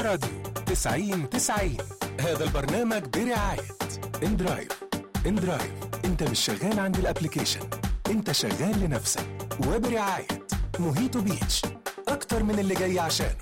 الراديو 90 90 هذا البرنامج برعاية اندرايف اندرايف انت مش شغال عند الابليكيشن انت شغال لنفسك وبرعاية موهيتو بيتش اكتر من اللي جاي عشانه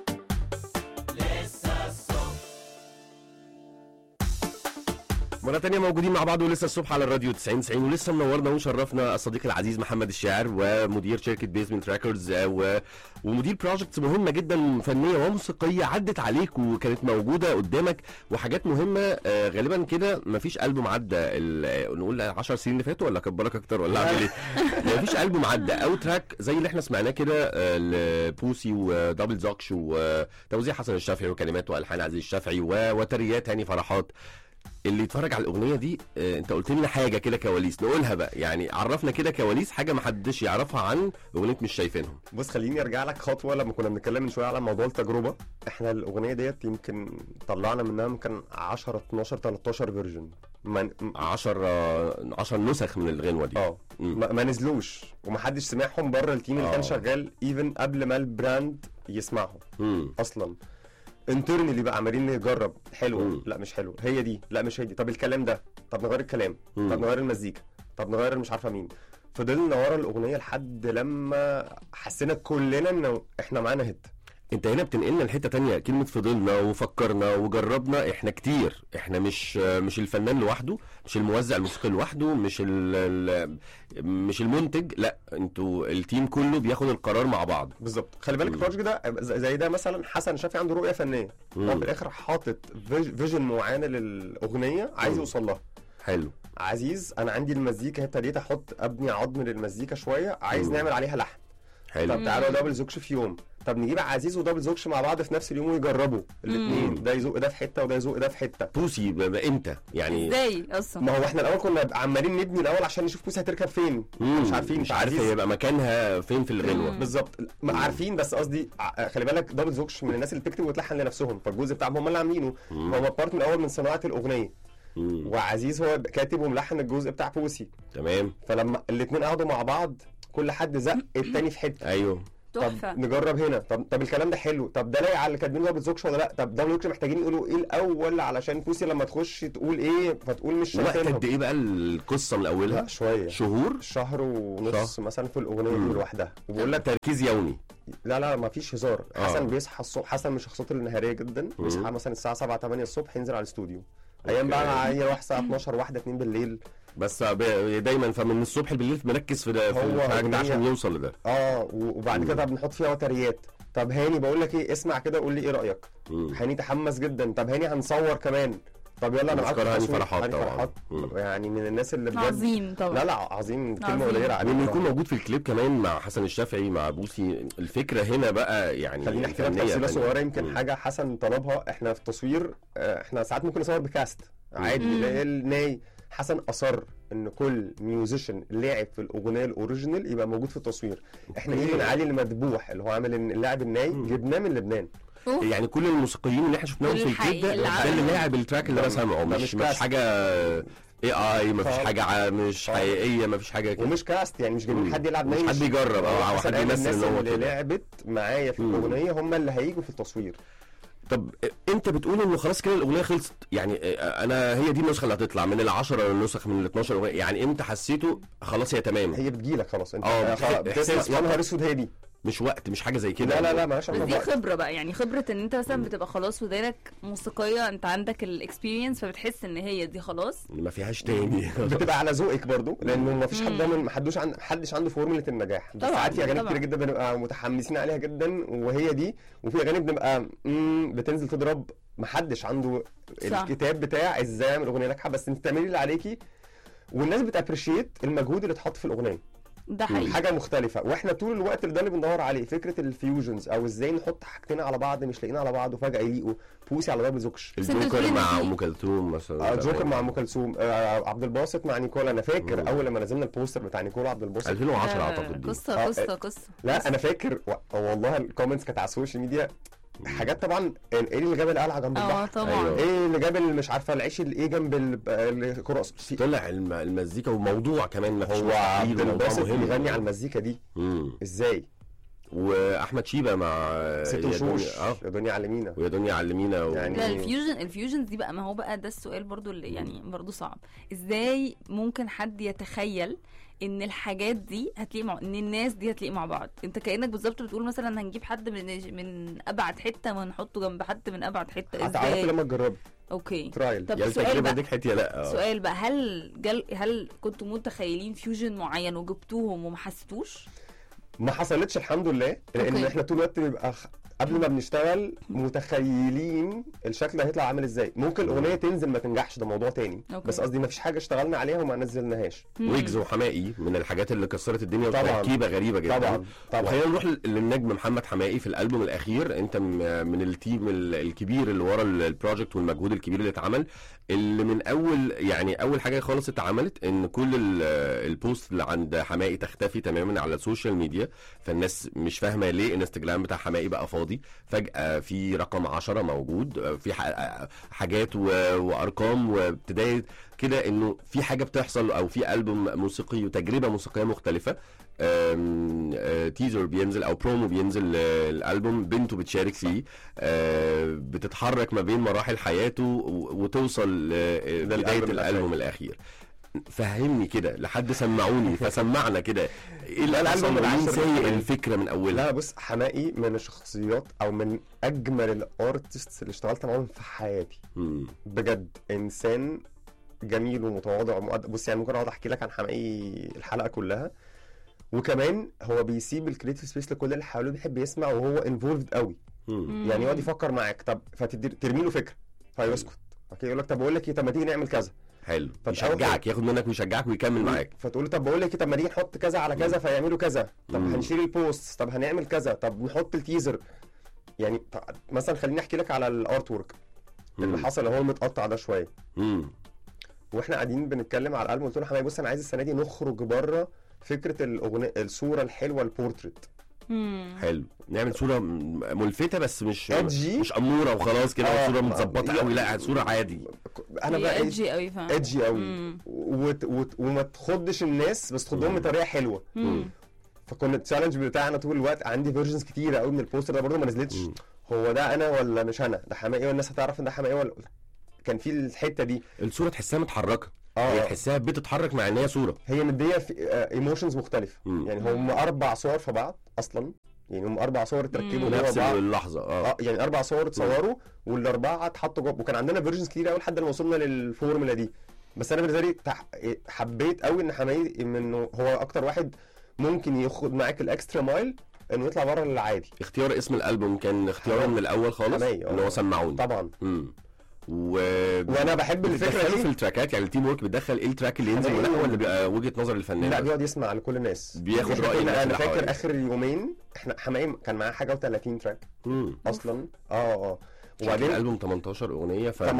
مرة تانية موجودين مع بعض ولسه الصبح على الراديو 90 90 ولسه منورنا وشرفنا الصديق العزيز محمد الشاعر ومدير شركة بيزمنت ريكوردز و... ومدير بروجكتس مهمة جدا فنية وموسيقية عدت عليك وكانت موجودة قدامك وحاجات مهمة آه، غالبا كده مفيش ألبوم عدى ال- نقول 10 سنين اللي فاتوا ولا كبرك أكتر ولا أعمل إيه؟ مفيش ألبوم عدى أو تراك زي اللي احنا سمعناه كده آه، لبوسي ودبل زوكش وتوزيع حسن الشافعي وكلمات وألحان عزيز الشافعي و- وتريات هاني فرحات اللي يتفرج على الاغنيه دي آه، انت قلت لنا حاجه كده كواليس نقولها بقى يعني عرفنا كده كواليس حاجه ما حدش يعرفها عن اغنيه مش شايفينهم بص خليني ارجع لك خطوه لما كنا بنتكلم من شويه على موضوع التجربه احنا الاغنيه ديت يمكن طلعنا منها يمكن 10 12 13 فيرجن ما 10 10 نسخ من الغنوه دي اه مم. ما ما نزلوش ومحدش سمعهم بره التيم اللي آه. كان شغال ايفن قبل ما البراند يسمعهم مم. اصلا انترنالي بقى عمالين نجرب حلوه مم. لا مش حلوه هي دي لا مش هي دي طب الكلام ده طب نغير الكلام مم. طب نغير المزيكا طب نغير مش عارفه مين فضلنا ورا الاغنيه لحد لما حسينا كلنا انه احنا معانا هيت انت هنا بتنقلنا لحته تانية كلمه فضلنا وفكرنا وجربنا احنا كتير احنا مش مش الفنان لوحده مش الموزع الموسيقي لوحده مش ال ال مش المنتج لا انتوا التيم كله بياخد القرار مع بعض بالظبط خلي بالك مم. البروجكت ده ز- زي ده مثلا حسن شافي عنده رؤيه فنيه هو مم. في الاخر حاطط فيج- فيجن معينه للاغنيه عايز مم. يوصل لها حلو عزيز انا عندي المزيكا ابتديت احط ابني عظم للمزيكا شويه عايز مم. نعمل عليها لحن حلو طب تعالوا دبل زوكش في يوم طب نجيب عزيز ودبل زوكش مع بعض في نفس اليوم ويجربوا الاثنين ده يزق ده في حته وده يزق ده في حته بوسي ب- ب- امتى يعني ازاي اصلا ما هو احنا الاول كنا عمالين نبني الاول عشان نشوف بوسي هتركب فين مم. مش عارفين مش عارف هيبقى مكانها فين في الغنوه بالظبط ما عارفين بس قصدي ع- خلي بالك دبل زوكش من الناس اللي بتكتب وتلحن لنفسهم فالجزء بتاعهم هم اللي عاملينه مم. هو بارت من الاول من صناعه الاغنيه مم. وعزيز هو كاتب وملحن الجزء بتاع بوسي تمام فلما الاثنين قعدوا مع بعض كل حد زق التاني في حته ايوه تحفه طب نجرب هنا طب طب الكلام ده حلو طب ده لايق على اللي كاتبين دبل زوكش ولا لا طب دبل زوكش محتاجين يقولوا ايه الاول علشان بوسي لما تخش تقول ايه فتقول مش وقت شايفينهم قد ايه بقى القصه من اولها لا شويه شهور شهر ونص شهر. مثلا في الاغنيه مم. دي لوحدها وبقول لك تركيز يومي لا لا ما فيش هزار آه. حسن بيصحى الصبح حسن من الشخصيات النهاريه جدا بيصحى مثلا الساعه 7 8 الصبح ينزل على الاستوديو ايام بقى أوكي. معايا واحد الساعه 12 واحده 2 بالليل بس ب- دايما فمن الصبح بالليل مركز في ده في هو التراك ده أغنية- عشان يوصل لده اه و- وبعد كده بنحط فيها وتريات طب هاني بقول لك ايه اسمع كده قول لي ايه رايك مم. هاني تحمس جدا طب هاني هنصور كمان طب يلا انا معاك نذكر في هاني التصوير. فرحات هاني طبعا. فرحات مم. يعني من الناس اللي بجد عظيم طبعا لا لا عظيم كلمه عظيم. قليله عليه وانه يكون طبعاً. موجود في الكليب كمان مع حسن الشافعي مع بوسي الفكره هنا بقى يعني خليني احكي لك فنية تفصيله فنية. صغيره يمكن مم. حاجه حسن طلبها احنا في التصوير آه، احنا ساعات ممكن نصور بكاست عادي مم. اللي هي الناي حسن اصر ان كل ميوزيشن لعب في الاغنيه الاوريجينال يبقى موجود في التصوير احنا أوكي. ايه من علي المذبوح اللي هو عامل إن اللاعب الناي جبناه من لبنان أوف. يعني كل الموسيقيين اللي احنا شفناهم في الكليب ده الحقيقي اللي ده اللي عملوا. لاعب التراك اللي انا ده- سامعه ده مش مش مش كاست. حاجه اي اي مفيش خالص. حاجه ع- مش خالص. حقيقيه مفيش حاجه كده ومش كاست يعني مش جايبين مم. حد يلعب مش ناي حد يجرب او حسن حد قال يمثل الناس ان هو اللي كده لعبت معايا في مم. الاغنيه هم اللي هيجوا في التصوير طب انت بتقول انه خلاص كده الاغنيه خلصت يعني اه، انا هي دي النسخه اللي هتطلع من العشرة نسخ من ال 12 اغنيه يعني امتى حسيته خلاص هي تمام هي بتجيلك خلاص انت اه، آه، بتح- خلاص بتسمع إحساس يا فقط. نهار اسود هي دي مش وقت مش حاجه زي كده لا لا لا مالهاش بس علاقه دي بوقت. خبره بقى يعني خبره ان انت مثلا بتبقى خلاص ودانك موسيقيه انت عندك الاكسبيرينس فبتحس ان هي دي خلاص ما فيهاش تاني بتبقى على ذوقك برضو لانه ما فيش حد مم. دايما ما حدوش عن حدش عنده فورمولا النجاح بس طبعاً، ساعات في اغاني طبعاً. كتير جدا بنبقى متحمسين عليها جدا وهي دي وفي اغاني بنبقى مم، بتنزل تضرب ما حدش عنده صح. الكتاب بتاع ازاي اعمل اغنيه ناجحه بس انت تعملي اللي عليكي والناس بتابريشيت المجهود اللي اتحط في الاغنيه ده حقيقي حاجه مختلفه واحنا طول الوقت اللي ده اللي بندور عليه فكره الفيوجنز او ازاي نحط حاجتين على بعض مش لاقيين على بعض وفجاه يليقوا بوسي على دبل زوكش بس انت الجوكر بتقول مع إن في- ام كلثوم مثلا آه، جوكر مع ام كلثوم آه، عبد الباسط مع نيكولا انا فاكر مم. اول لما نزلنا البوستر بتاع نيكولا عبد الباسط 2010 ده اعتقد دي قصه آه، قصه قصه لا انا فاكر و- والله الكومنتس كانت على السوشيال ميديا حاجات طبعا ايه اللي جاب القلعه جنب اه البحر طبعا أيوة. ايه اللي جاب اللي مش عارفه العيش اللي ايه جنب ال- الكراسي في- طلع الم- المزيكا وموضوع كمان ما فيش هو مستحيل عبد وموضوع الباسط مهم. بيغني على المزيكا دي مم. ازاي واحمد شيبه مع ست يا وشوش دنيا- اه يا دنيا علمينا ويا دنيا علمينا و... يعني- لا الفيوجن الفيوجن دي بقى ما هو بقى ده السؤال برضو اللي يعني برضو صعب ازاي ممكن حد يتخيل ان الحاجات دي هتلاقي مع ان الناس دي هتلاقي مع بعض انت كانك بالظبط بتقول مثلا هنجيب حد من من ابعد حته ونحطه جنب حد من ابعد حته هتعرفي ازاي لما تجربي اوكي ترايل طب يا سؤال التجربه بقى نجحت يا لا آه. سؤال بقى هل جل هل كنتوا متخيلين فيوجن معين وجبتوهم وما حسيتوش ما حصلتش الحمد لله لان أوكي. احنا طول الوقت بيبقى خ- قبل ما بنشتغل متخيلين الشكل هيطلع عامل ازاي ممكن الاغنيه تنزل ما تنجحش ده موضوع تاني أوكي. بس قصدي ما فيش حاجه اشتغلنا عليها وما نزلناهاش ويجز وحمائي من الحاجات اللي كسرت الدنيا طبعاً. وتركيبه غريبه جدا طبعا طبعا وخلينا نروح لل- للنجم محمد حمائي في الالبوم الاخير انت م- من التيم ال- الكبير اللي ورا ال- البروجكت والمجهود الكبير اللي اتعمل اللي من اول يعني اول حاجه خالص اتعملت ان كل ال- البوست اللي عند حمائي تختفي تماما على السوشيال ميديا فالناس مش فاهمه ليه الانستجرام بتاع حمائي بقى فاضي فجاه في رقم 10 موجود في ح- حاجات و- وارقام وابتدايه كده انه في حاجه بتحصل او في البوم موسيقي وتجربه موسيقيه مختلفه آم، آه، تيزر بينزل او برومو بينزل آه، الالبوم بنته بتشارك فيه آه، بتتحرك ما بين مراحل حياته و- وتوصل آه، ده لبدايه الألبوم الالبوم الاخير فهمني كده لحد سمعوني فسمعنا كده ايه اللي لا، حصل الألبوم ومين العاشر سايق كمان. الفكره من اولها لا بص حمائي من الشخصيات او من اجمل الارتستس اللي اشتغلت معاهم في حياتي مم. بجد انسان جميل ومتواضع ومؤدب بص يعني ممكن اقعد احكي لك عن حمائي الحلقه كلها وكمان هو بيسيب الكريتيف سبيس لكل اللي حواليه بيحب يسمع وهو انفولفد قوي مم. يعني يقعد يفكر معاك طب فترمي له فكره فيسكت اوكي يقول لك طب بقول لك ايه طب ما تيجي نعمل كذا حلو طب يشجعك ياخد منك ويشجعك ويكمل معاك فتقول له طب بقول لك ايه طب ما تيجي نحط كذا على كذا فيعملوا كذا طب مم. هنشيل البوست طب هنعمل كذا طب نحط التيزر يعني ط- مثلا خليني احكي لك على الارت ورك اللي مم. حصل اللي هو المتقطع ده شويه مم. واحنا قاعدين بنتكلم على الالبوم قلت له حماية بص انا عايز السنه دي نخرج بره فكره الاغنيه الصوره الحلوه البورتريت مم. حلو نعمل صوره م- ملفته بس مش Edgy. مش اموره وخلاص كده آه، صوره ما- متظبطه لا. قوي لا صوره عادي انا هي بقى ايه ادجي قوي فاهم ادجي قوي مم. وت... وت... وما تخضش الناس بس تخضهم مم. بطريقه حلوه مم. فكنا التشالنج بتاعنا طول الوقت عندي فيرجنز كتيره قوي من البوستر ده برضه ما نزلتش مم. هو ده انا ولا مش انا ده حماقي والناس هتعرف ان ده حماقي ولا كان في الحته دي الصوره تحسها متحركه هي اه تحسها بتتحرك مع ان هي صوره هي مديه في ايموشنز مختلفه مم. يعني هم اربع صور في بعض اصلا يعني هم اربع صور اتركبوا مم. جوه نفس بعض اللحظه اه اه يعني اربع صور اتصوروا والاربعه اتحطوا جوه وكان عندنا فيرجنز كتير قوي لحد ما وصلنا للفورمولا دي بس انا بالنسبه لي تح... حبيت قوي ان حماقي انه هو اكتر واحد ممكن ياخد معاك الاكسترا مايل انه يطلع بره العادي اختيار اسم الالبوم كان اختياره حماقي. من الاول خالص حماقي، اه. ان هو سمعوني طبعا امم و وانا بحب الفكره بتدخله في دي التراكات يعني التيم ورك بتدخل ايه التراك اللي ينزل حماقي. ولا ولا بيبقى وجهه نظر الفنان لا بس؟ بيقعد يسمع لكل الناس بياخد إحنا رأي كنا- الناس انا اللي فاكر حواليه. اخر يومين احنا حماقي كان معاه حاجه و30 تراك مم. اصلا اه اه وبعدين وبعدين الالبوم 18 اغنيه ف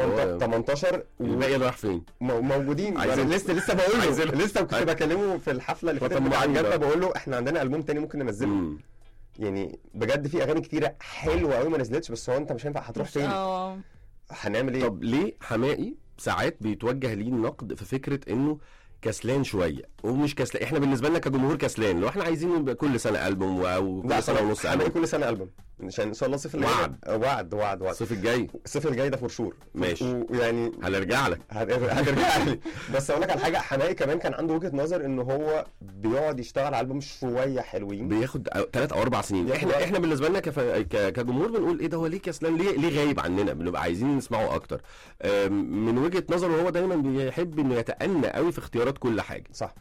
18 الباقي رايح فين؟ مو- موجودين عايزين- أنا لسه لسه بقول له عايزين- لسه كنت بكلمه في الحفله اللي فاتت بتاع فطمعني الجده بقى. بقول له احنا عندنا البوم تاني ممكن ننزله مم. يعني بجد في اغاني كتيره حلوه قوي ما نزلتش بس هو انت مش هينفع هتروح مش- فين اه هنعمل ايه طب ليه حمائي ساعات بيتوجه ليه النقد في فكره انه كسلان شويه ومش كسلان احنا بالنسبه لنا كجمهور كسلان لو احنا عايزين يبقى كل سنه البوم و- او لا كل سنه ونص حماقي البوم كل سنه البوم عشان ان شاء الله الصيف اللي وعد. جاي وعد وعد وعد الصيف الجاي الصيف الجاي ده فور شور ماشي. ويعني هنرجع لك هت- هترجع لي بس اقول لك على حاجه حماقي كمان كان عنده وجهه نظر ان هو بيقعد يشتغل على البوم شويه حلوين بياخد ثلاث او اربع سنين ياخد احنا وقت. احنا بالنسبه لنا كف... ك... كجمهور بنقول ايه ده هو ليه كسلان ليه ليه غايب عننا بنبقى عايزين نسمعه اكتر أم، من وجهه نظره هو دايما بيحب انه يتأنى قوي في اختيارات كل حاجه صح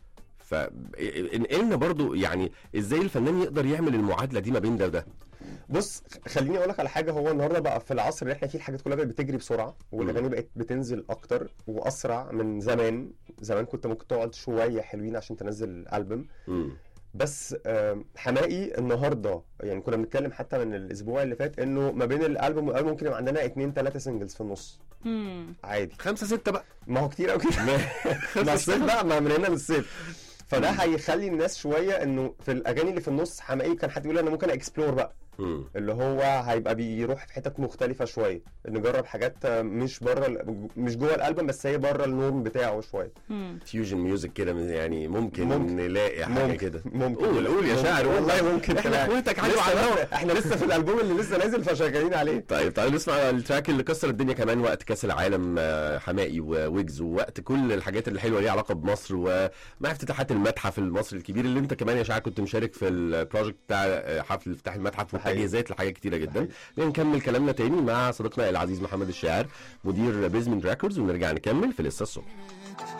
فانقلنا برضو يعني ازاي الفنان يقدر يعمل المعادله دي ما بين ده وده بص خليني اقول لك على حاجه هو النهارده بقى في العصر اللي احنا فيه الحاجات كلها بقت بتجري بسرعه والاغاني بقت بتنزل اكتر واسرع من زمان زمان كنت ممكن تقعد شويه حلوين عشان تنزل البوم مم. بس آم، حماقي النهارده يعني كنا بنتكلم حتى من الاسبوع اللي فات انه ما بين الالبوم والالبوم ممكن يبقى عندنا اتنين تلاته سنجلز في النص مم. عادي خمسة ستة بقى ما هو كتير قوي كده ما الصيف بقى ما من هنا للصيف فده هيخلي الناس شويه انه في الاغاني اللي في النص حماقي كان حد يقول انا ممكن اكسبلور بقى مم. اللي هو هيبقى بيروح في حتت مختلفه شويه نجرب حاجات مش بره ال- مش جوه الالبوم بس هي بره النورم بتاعه شويه مم. فيوجن ميوزك كده من- يعني ممكن, ممكن. نلاقي حاجه ممكن كده ممكن قول قول يا ممكن. شاعر والله ممكن احنا تلاقي. اخواتك عادي لسه وعلى الهوا. بس- احنا لسه في الالبوم اللي لسه نازل فشغالين عليه طيب تعالوا نسمع التراك اللي كسر الدنيا كمان وقت كاس العالم آه، حمائي وويجز ووقت كل الحاجات الحلوه ليها علاقه بمصر ومع افتتاحات المتحف المصري الكبير اللي انت كمان يا شاعر كنت مشارك في البروجكت بتاع آه، حفل افتتاح المتحف حقيقي. والتجهيزات لحاجات كتيره جدا نكمل كلامنا تاني مع صديقنا العزيز محمد الشاعر مدير بيزمنت ريكوردز ونرجع نكمل في لسه الصبح